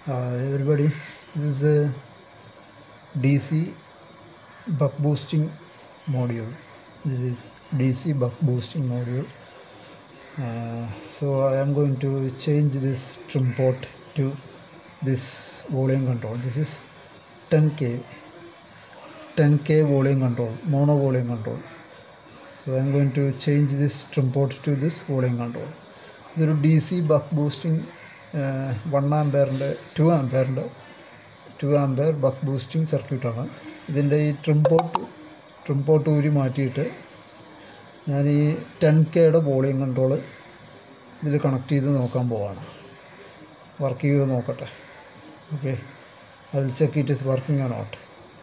Uh, everybody, this is a DC buck boosting module. This is DC buck boosting module. Uh, so I am going to change this trim port to this volume control. This is 10k 10k volume control, mono volume control. So I am going to change this trim port to this volume control. ഇതൊരു D C buck boosting one ആംപയറിൻ്റെ two ആംപയറിൻ്റെ two ampere buck boosting സർക്യൂട്ടാണ് ഇതിൻ്റെ ഈ trim port trim port ഊരി മാറ്റിയിട്ട് ഞാൻ ഈ ടെൻ കെയുടെ വോളിയം കൺട്രോൾ ഇതിൽ കണക്ട് ചെയ്ത് നോക്കാൻ പോവാണ് വർക്ക് ചെയ്യുമോ നോക്കട്ടെ okay I will check it is working or not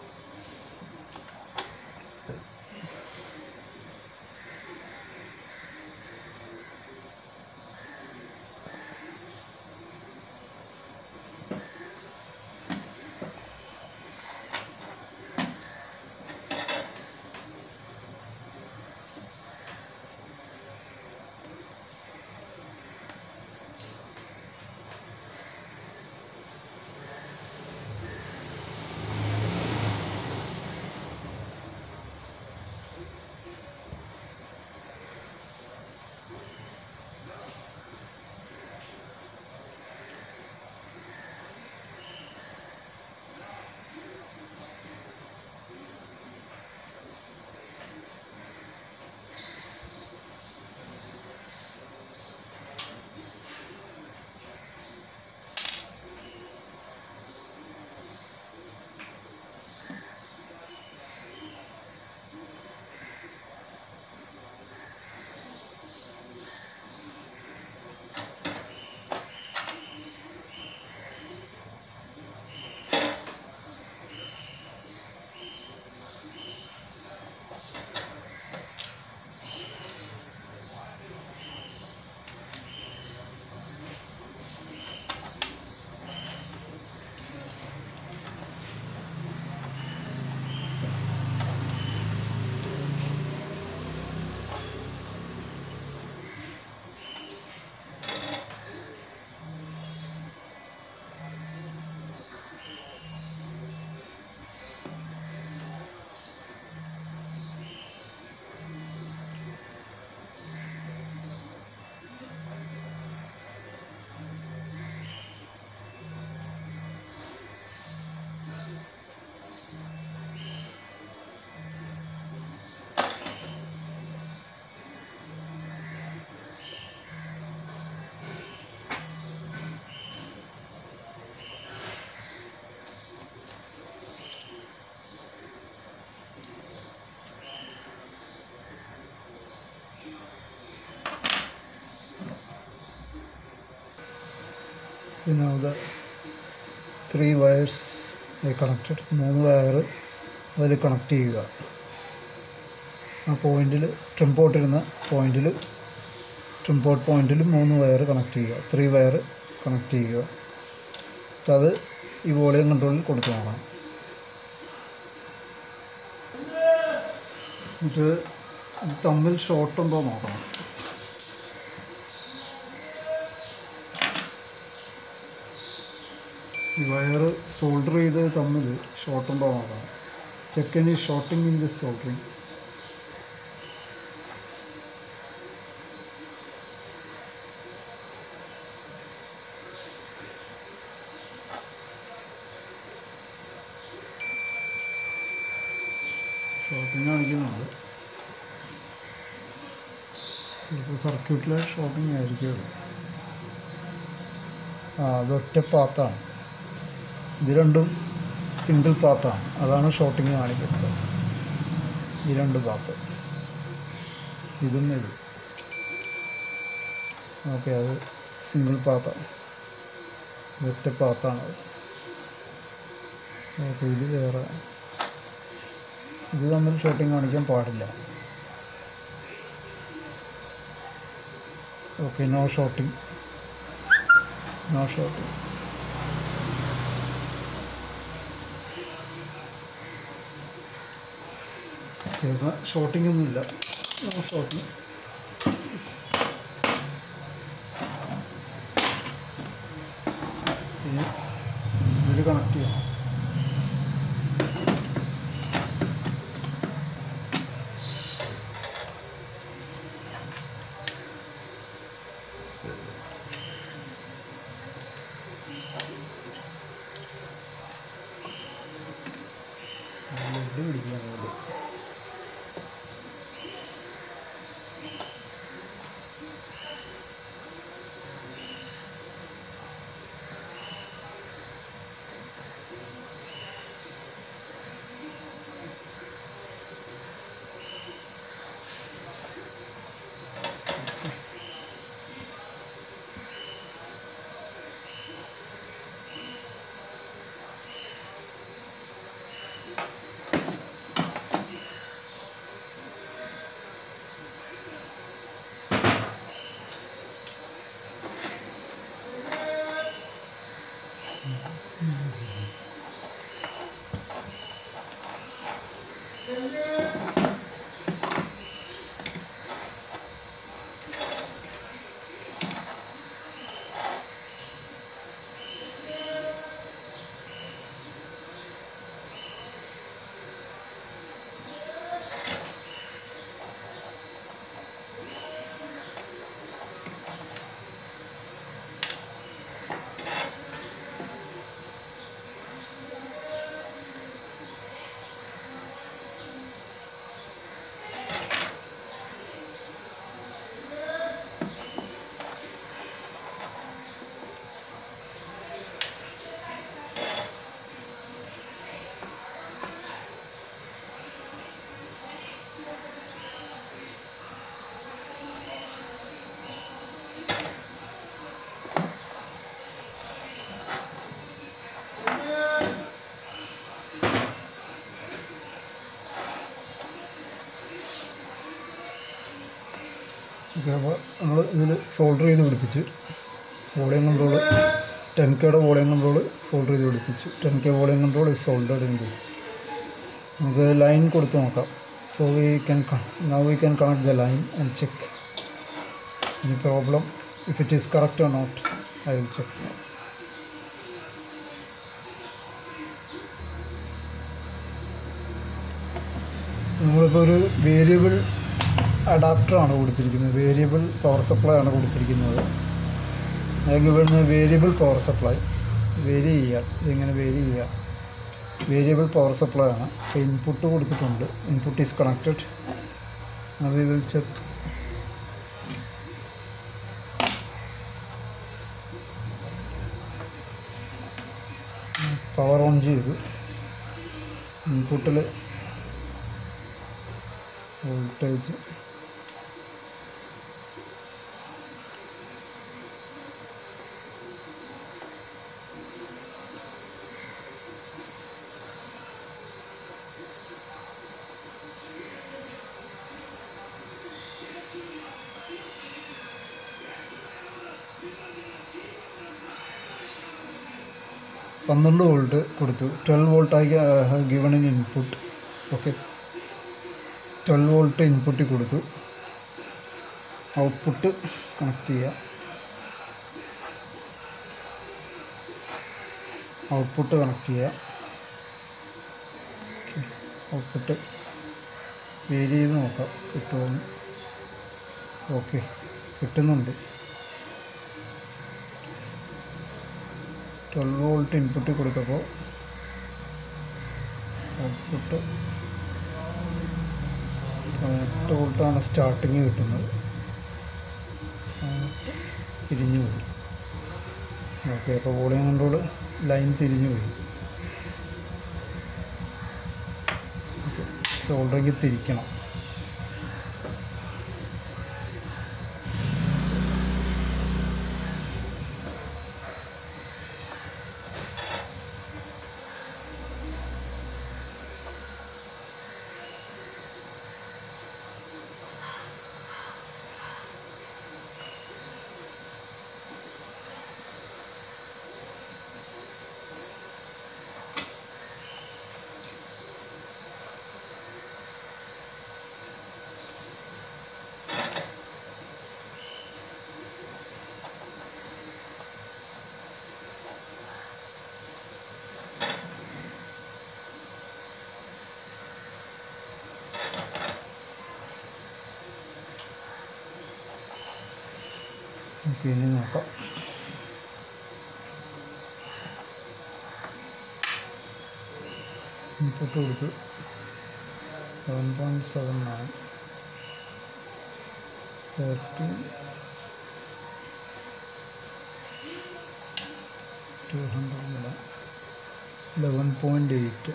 So now the three wires I connected മൂന്ന് വയർ അതിൽ കണക്ട് ചെയ്യുക ആ പോയിന്റിൽ ട്രിം പോർട്ട് ഇരുന്ന പോയിന്റിൽ ട്രിം പോർട്ട് പോയിന്റിൽ മൂന്ന് വയർ കണക്ട് ചെയ്യുക ത്രീ വയർ കണക്ട് ചെയ്യുക എന്നിട്ട് അത് ഈ വോളിയം കൺട്രോളിൽ കൊടുത്തു നോക്കണം എന്നിട്ട് ഇത് തമ്മിൽ ഷോർട്ട് ഉണ്ടോ നോക്കണം ഈ വയർ സോൾഡർ ചെയ്ത് തമ്മിൽ ഷോർട്ട് ഉണ്ടോ നോക്കണം check any shorting in this soldering shorting കാണിക്കുന്നുണ്ട് ചിലപ്പോൾ സർക്യൂട്ടിലെ ഷോർട്ടിങ് ആയിരിക്കും ആ അതൊറ്റ പാത്താണ് ഇത് രണ്ടും സിംഗിൾ പാത്താണ് അതാണ് ഷോട്ടിങ് കാണിക്കുന്നത് ഈ രണ്ട് പാത്ത് ഇതും ഇത് ഓക്കെ അത് സിംഗിൾ പാത്താണ് ഒറ്റ പാത്താണ് ഓക്കെ ഇത് വേറെ ഇത് തമ്മിൽ ഷോട്ടിങ് കാണിക്കാൻ പാടില്ല okay no shorting no shorting okay അപ്പോൾ ഷോട്ടിംഗ് ഒന്നുമില്ല നോ ഷോട്ടിങ് ഇനി കണക്ട് ചെയ്യണം ലെഡ് പിടിക്കാൻ വേണ്ടി ഓക്കെ അപ്പോൾ നമ്മൾ ഇതിൽ സോൾഡർ ചെയ്ത് പിടിപ്പിച്ചു വോളിയം കൺട്രോൾ ടെൻ കെയുടെ വോളിയം കൺട്രോൾ സോൾഡർ ചെയ്ത് പിടിപ്പിച്ചു ten K volume control is soldered in this നമുക്ക് ലൈൻ കൊടുത്ത് നോക്കാം so we can now we can connect the line and check any problem if it is correct or not I will check നമ്മളിപ്പോൾ ഒരു variable അഡാപ്റ്ററാണ് കൊടുത്തിരിക്കുന്നത് variable power supply ആണ് കൊടുത്തിരിക്കുന്നത് അതായത് ഇവിടുന്ന് വേരിയബിൾ പവർ സപ്ലൈ വേരി ചെയ്യുക ഇതിങ്ങനെ വേരി ചെയ്യുക വേരിയബിൾ പവർ സപ്ലൈ ആണ് അപ്പോൾ ഇൻപുട്ട് കൊടുത്തിട്ടുണ്ട് input is connected we will check power on ചെയ്തു ഇൻപുട്ടിൽ വോൾട്ടേജ് പന്ത്രണ്ട് വോൾട്ട് കൊടുത്തു twelve volt I have given in input okay twelve volt ഇൻപുട്ടിൽ കൊടുത്തു ഔട്ട്പുട്ട് കണക്ട് ചെയ്യുക ഔട്ട്പുട്ട് കണക്ട് ചെയ്യുക ഔട്ട്പുട്ട് വേരി ചെയ്ത് നോക്കാം കിട്ടുമെന്ന് ഓക്കെ കിട്ടുന്നുണ്ട് ട്വൽവ് വോൾട്ട് ഇൻപുട്ട് കൊടുത്തപ്പോൾ ഔട്ട്പുട്ട് പതിനെട്ട് വോൾട്ടാണ് സ്റ്റാർട്ടിങ് കിട്ടുന്നത് പതിനെട്ട് തിരിഞ്ഞു പോയി ഓക്കെ അപ്പോൾ വോളിയം കൺട്രോൾ ലൈൻ തിരിഞ്ഞു പോയി സോൾഡറിങ് തിരിക്കണം ഇനി നോക്കാം ഇൻപുട്ട് കൊടുത്ത് seven point seven nine thirty two hundred eleven point eight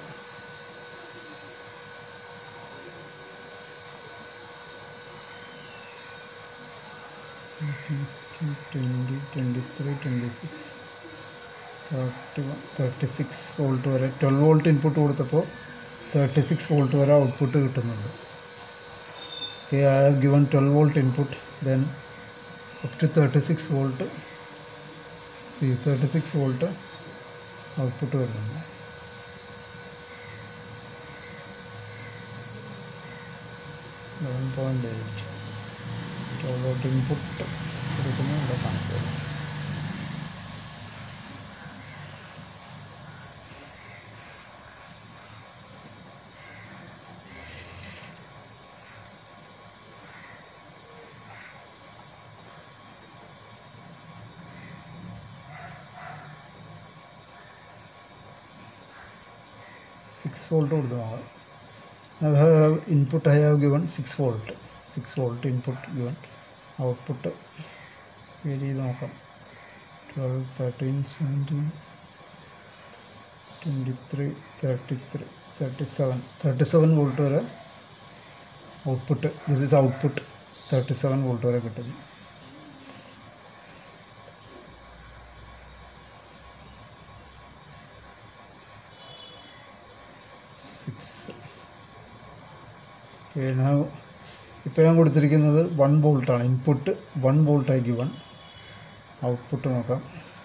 twenty twenty three twenty six thirty one thirty six volt വരെ ട്വൽവ് വോൾട്ട് ഇൻപുട്ട് കൊടുത്തപ്പോൾ തേർട്ടി സിക്സ് വോൾട്ട് വരെ output കിട്ടുന്നുണ്ട് okay I have given twelve volt input then up to thirty six volt see thirty six volt output വരുന്നുണ്ട് eleven point eight twelve volt input കൊടുക്കുന്ന ഇവിടെ കണക്ക് വരും six volt കൊടുത്തു നോക്കാം I have input I have given 6 volt 6 volt input given output vary ചെയ്ത് നോക്കാം twelve thirteen seventeen twenty three thirty three thirty seven thirty seven volt വരെ output this is output thirty seven volt വരെ കിട്ടുന്നു six ഇപ്പോൾ ഞാൻ കൊടുത്തിരിക്കുന്നത് one വോൾട്ടാണ് input one വോൾട്ടായി ഗിവൺ ഔട്ട്പുട്ട് നോക്കാം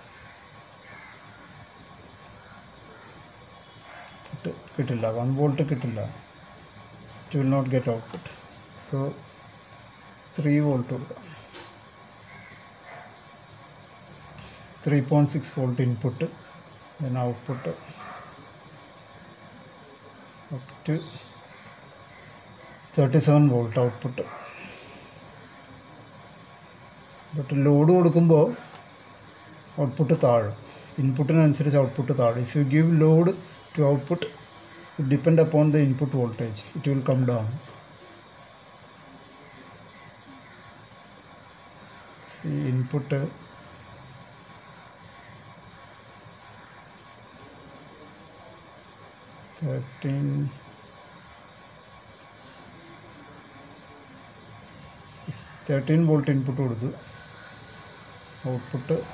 ഔട്ട്പുട്ട് കിട്ടില്ല വൺ വോൾട്ട് കിട്ടില്ല it will not get output so three volt കൊടുക്കാം three point six volt input then output up to thirty seven volt output but load കൊടുക്കുമ്പോൾ output താഴും ഇൻപുട്ടിനനുസരിച്ച് output താഴും if you give load to output it depend upon the input voltage it will come down input thirteen thirteen volt input കൊടുത്തു output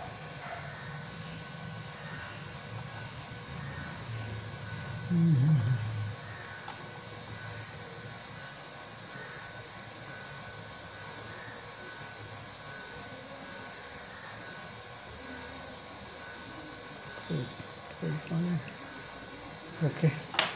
okay